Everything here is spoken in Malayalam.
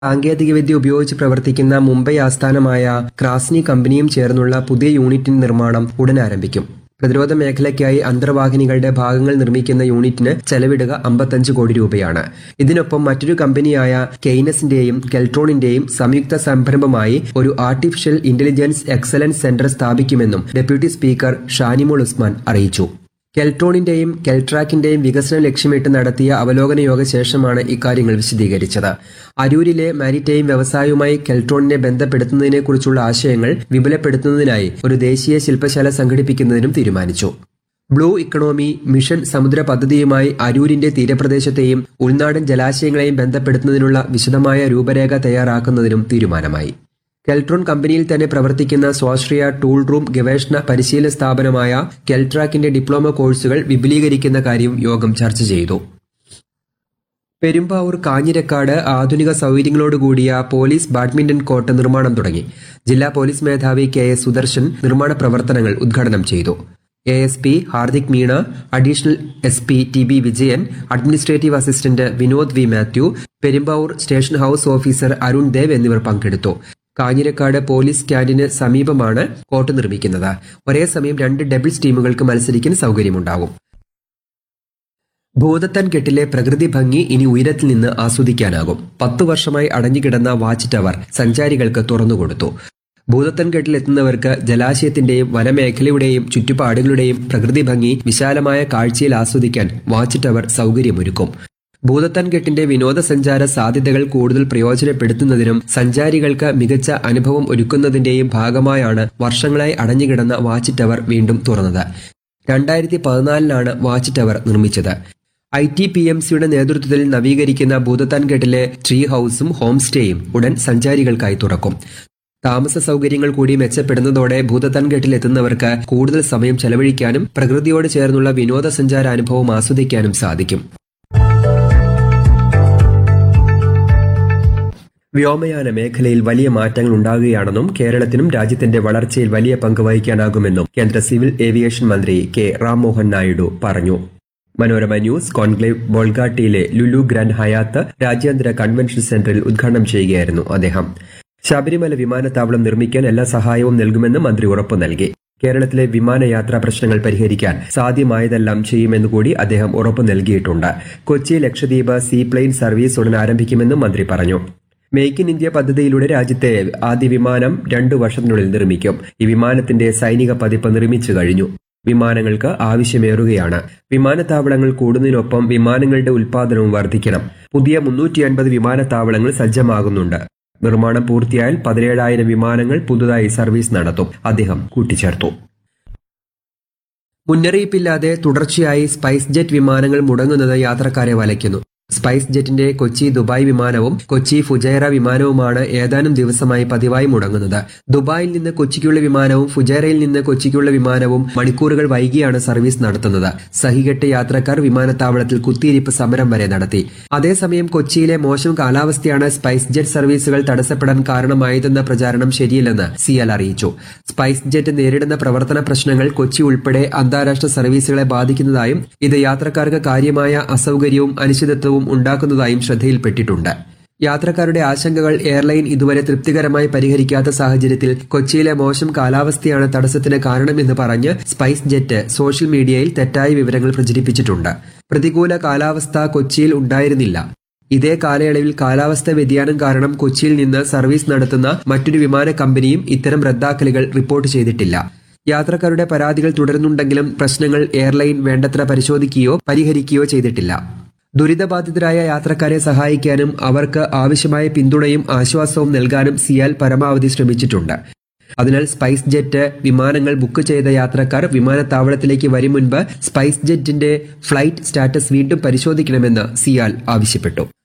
സാങ്കേതികവിദ്യ ഉപയോഗിച്ച് പ്രവർത്തിക്കുന്ന മുംബൈ ആസ്ഥാനമായ ക്രാസ്നി കമ്പനിയും ചേർന്നുള്ള പുതിയ യൂണിറ്റിന്റെ നിർമ്മാണം ഉടൻ ആരംഭിക്കും പ്രതിരോധ മേഖലയ്ക്കായി അന്തർവാഹിനികളുടെ ഭാഗങ്ങൾ നിർമ്മിക്കുന്ന യൂണിറ്റിന് ചെലവിടുക അമ്പത്തഞ്ച് കോടി രൂപയാണ് ഇതിനൊപ്പം മറ്റൊരു കമ്പനിയായ കെയ്നസിന്റെയും കെൽട്രോണിന്റെയും സംയുക്ത സംരംഭമായി ഒരു ആർട്ടിഫിഷ്യൽ ഇന്റലിജൻസ് എക്സലൻസ് സെന്റർ സ്ഥാപിക്കുമെന്നും ഡെപ്യൂട്ടി സ്പീക്കർ ഷാനിമോൾ ഉസ്മാൻ അറിയിച്ചു കെൽട്രോണിന്റെയും കെൽട്രാക്കിന്റെയും വികസനം ലക്ഷ്യമിട്ട് നടത്തിയ അവലോകന യോഗ ശേഷമാണ് ഇക്കാര്യങ്ങൾ വിശദീകരിച്ചത് അരൂരിലെ മാരിടൈം വ്യവസായവുമായി കെൽട്രോണിനെ ബന്ധപ്പെടുത്തുന്നതിനെക്കുറിച്ചുള്ള ആശയങ്ങൾ വിപുലപ്പെടുത്തുന്നതിനായി ഒരു ദേശീയ ശില്പശാല സംഘടിപ്പിക്കുന്നതിനും തീരുമാനിച്ചു ബ്ലൂ ഇക്കണോമി മിഷൻ സമുദ്ര പദ്ധതിയുമായി അരൂരിന്റെ തീരപ്രദേശത്തെയും ഉൾനാടൻ ജലാശയങ്ങളെയും ബന്ധപ്പെടുത്തുന്നതിനുള്ള വിശദമായ രൂപരേഖ തയ്യാറാക്കുന്നതിനും തീരുമാനമായി കെൽട്രോൺ കമ്പനിയിൽ തന്നെ പ്രവർത്തിക്കുന്ന സ്വാശ്രയ ടൂൾ റൂം ഗവേഷണ പരിശീലന സ്ഥാപനമായ കെൽട്രാക്കിന്റെ ഡിപ്ലോമ കോഴ്സുകൾ വിപുലീകരിക്കുന്ന കാര്യം യോഗം ചർച്ച ചെയ്തു പെരുമ്പാവൂർ കാഞ്ഞിരക്കാട് ആധുനിക സൗകര്യങ്ങളോടുകൂടിയ പോലീസ് ബാഡ്മിന്റൺ കോർട്ട് നിർമ്മാണം തുടങ്ങി ജില്ലാ പോലീസ് മേധാവി കെ എസ് സുദർശൻ നിർമ്മാണ പ്രവർത്തനങ്ങൾ ഉദ്ഘാടനം ചെയ്തു A S P Hardik Meena additional S P T B Vijayan administrative assistant Vinod V Mathew Perumbavoor station house officer Arun Dev എന്നിവർ പങ്കെടുത്തു കാഞ്ഞിരക്കാട് പോലീസ് ക്യാന്റീന് സമീപമാണ് കോർട്ട് നിർമ്മിക്കുന്നത് ഒരേ സമയം രണ്ട് ഡബിൾസ് ടീമുകൾക്ക് മത്സരിക്കാൻ സൗകര്യമുണ്ടാകും ഭൂതത്താൻ കെട്ടിലെ പ്രകൃതി ഭംഗി ഇനി ഉയരത്തിൽ നിന്ന് ആസ്വദിക്കാനാകും പത്തു വർഷമായി അടഞ്ഞുകിടന്ന വാച്ച് ടവർ സഞ്ചാരികൾക്ക് തുറന്നുകൊടുത്തു ഭൂതത്തൻ കെട്ടിലെത്തുന്നവർക്ക് ജലാശയത്തിന്റെയും വനമേഖലയുടെയും ചുറ്റുപാടുകളുടെയും പ്രകൃതി ഭംഗി വിശാലമായ കാഴ്ചയിൽ ആസ്വദിക്കാൻ വാച്ച് ടവർ സൗകര്യമൊരുക്കും ഭൂതത്താൻ കെട്ടിന്റെ വിനോദസഞ്ചാര സാധ്യതകൾ കൂടുതൽ പ്രയോജനപ്പെടുത്തുന്നതിനും സഞ്ചാരികൾക്ക് മികച്ച അനുഭവം ഒരുക്കുന്നതിന്റെയും ഭാഗമായാണ് വർഷങ്ങളായി അടഞ്ഞുകിടന്ന വാച്ച് ടവർ വീണ്ടും തുറന്നത് രണ്ടായിരത്തി പതിനാലിലാണ് വാച്ച് ടവർ നിർമ്മിച്ചത് ഐ ടി പി എം സിയുടെ നേതൃത്വത്തിൽ നവീകരിക്കുന്ന ഭൂതത്താൻകെട്ടിലെ ട്രീ ഹൌസും ഹോം സ്റ്റേയും ഉടൻ സഞ്ചാരികൾക്കായി തുറക്കും താമസ സൗകര്യങ്ങൾ കൂടി മെച്ചപ്പെടുന്നതോടെ ഭൂതത്താൻകെട്ടിൽ എത്തുന്നവർക്ക് കൂടുതൽ സമയം ചെലവഴിക്കാനും പ്രകൃതിയോട് ചേർന്നുള്ള വിനോദസഞ്ചാര അനുഭവം ആസ്വദിക്കാനും സാധിക്കും വ്യോമയാന മേഖലയിൽ വലിയ മാറ്റങ്ങൾ ഉണ്ടാകുകയാണെന്നും കേരളത്തിനും രാജ്യത്തിന്റെ വളർച്ചയിൽ വലിയ പങ്ക് വഹിക്കാനാകുമെന്നും കേന്ദ്ര സിവിൽ ഏവിയേഷൻ മന്ത്രി കെ റാംമോഹൻ നായിഡു പറഞ്ഞു മനോരമ ന്യൂസ് കോൺക്ലേവ് ബോൾഗാട്ടിയിലെ ലുലു ഗ്രാൻഡ് ഹയാത്ത് രാജ്യാന്തര കൺവെൻഷൻ സെന്ററിൽ ഉദ്ഘാടനം ചെയ്യുകയായിരുന്നു അദ്ദേഹം ശബരിമല വിമാനത്താവളം നിർമ്മിക്കാൻ എല്ലാ സഹായവും നൽകുമെന്ന് മന്ത്രി ഉറപ്പു നൽകി കേരളത്തിലെ വിമാനയാത്രാ പ്രശ്നങ്ങൾ പരിഹരിക്കാൻ സാധ്യമായതെല്ലാം ചെയ്യുമെന്ന് കൂടി അദ്ദേഹം ഉറപ്പു നൽകിയിട്ടുണ്ട് കൊച്ചി ലക്ഷദ്വീപ് സീപ്ലെയിൻ സർവീസ് ഉടൻ ആരംഭിക്കുമെന്നും മന്ത്രി പറഞ്ഞു മേക്ക് ഇൻ ഇന്ത്യ പദ്ധതിയിലൂടെ രാജ്യത്തെ ആദ്യ വിമാനം രണ്ടു വർഷത്തിനുള്ളിൽ നിർമ്മിക്കും ഈ വിമാനത്തിന്റെ സൈനിക പതിപ്പ് നിർമ്മിച്ചു കഴിഞ്ഞു വിമാനങ്ങൾക്ക് ആവശ്യമേറുകയാണ് വിമാനത്താവളങ്ങൾ കൂടുന്നതിനൊപ്പം വിമാനങ്ങളുടെ ഉൽപാദനവും വർദ്ധിക്കണം പുതിയ മുന്നൂറ്റി അൻപത് വിമാനത്താവളങ്ങൾ സജ്ജമാകുന്നുണ്ട് നിർമ്മാണം പൂർത്തിയായാൽ പതിനേഴായിരം വിമാനങ്ങൾ പുതുതായി സർവീസ് നടത്തും അദ്ദേഹം കൂട്ടിച്ചേർത്തു മുന്നറിയിപ്പില്ലാതെ തുടർച്ചയായി സ്പൈസ് ജെറ്റ് വിമാനങ്ങൾ മുടങ്ങുന്നത് യാത്രക്കാരെ വലയ്ക്കുന്നു സ്പൈസ് ജെറ്റിന്റെ കൊച്ചി ദുബായ് വിമാനവും കൊച്ചി ഫുജൈറ വിമാനവുമാണ് ഏതാനും ദിവസമായി പതിവായി മുടങ്ങുന്നത് ദുബായിൽ നിന്ന് കൊച്ചിക്കുള്ള വിമാനവും ഫുജൈറയിൽ നിന്ന് കൊച്ചിക്കുള്ള വിമാനവും മണിക്കൂറുകൾ വൈകിയാണ് സർവീസ് നടത്തുന്നത് സഹികെട്ട് യാത്രക്കാർ വിമാനത്താവളത്തിൽ കുത്തിയിരിപ്പ് സമരം വരെ നടത്തി അതേസമയം കൊച്ചിയിലെ മോശം കാലാവസ്ഥയാണ് സ്പൈസ് ജെറ്റ് സർവീസുകൾ തടസ്സപ്പെടാൻ കാരണമായതെന്ന പ്രചാരണം ശരിയല്ലെന്ന് സിയൽ അറിയിച്ചു സ്പൈസ് ജെറ്റ് നേരിടുന്ന പ്രവർത്തന പ്രശ്നങ്ങൾ കൊച്ചി ഉൾപ്പെടെ അന്താരാഷ്ട്ര സർവീസുകളെ ബാധിക്കുന്നതായും ഇത് യാത്രക്കാർക്ക് കാര്യമായ അസൌകര്യവും അനിശ്ചിതത്വവും ഉണ്ടാക്കുന്നതായും ശ്രദ്ധയിൽപ്പെട്ടിട്ടുണ്ട് യാത്രക്കാരുടെ ആശങ്കകൾ എയർലൈൻ ഇതുവരെ തൃപ്തികരമായി പരിഹരിക്കാത്ത സാഹചര്യത്തിൽ കൊച്ചിയിലെ മോശം കാലാവസ്ഥയാണ് തടസ്സത്തിന് കാരണമെന്ന് പറഞ്ഞ് സ്പൈസ് ജെറ്റ് സോഷ്യൽ മീഡിയയിൽ തെറ്റായ വിവരങ്ങൾ പ്രചരിപ്പിച്ചിട്ടുണ്ട് പ്രതികൂല കാലാവസ്ഥ കൊച്ചിയിൽ ഉണ്ടായിരുന്നില്ല ഇതേ കാലയളവിൽ കാലാവസ്ഥ വ്യതിയാനം കാരണം കൊച്ചിയിൽ നിന്ന് സർവീസ് നടത്തുന്ന മറ്റൊരു വിമാന കമ്പനിയും ഇത്തരം റദ്ദാക്കലുകൾ റിപ്പോർട്ട് ചെയ്തിട്ടില്ല യാത്രക്കാരുടെ പരാതികൾ തുടരുന്നുണ്ടെങ്കിലും പ്രശ്നങ്ങൾ എയർലൈൻ വേണ്ടത്ര പരിശോധിക്കുകയോ പരിഹരിക്കുകയോ ചെയ്തിട്ടില്ല ദുരിതബാധിതരായ യാത്രക്കാരെ സഹായിക്കാനും അവർക്ക് ആവശ്യമായ പിന്തുണയും ആശ്വാസവും നൽകാനും സിയാൽ പരമാവധി ശ്രമിച്ചിട്ടുണ്ട് അതിനാൽ സ്പൈസ് ജെറ്റ് വിമാനങ്ങൾ ബുക്ക് ചെയ്ത യാത്രക്കാർ വിമാനത്താവളത്തിലേക്ക് വരും മുൻപ് സ്പൈസ് ജെറ്റിന്റെ ഫ്ലൈറ്റ് സ്റ്റാറ്റസ് വീണ്ടും പരിശോധിക്കണമെന്ന് സിയാൽ ആവശ്യപ്പെട്ടു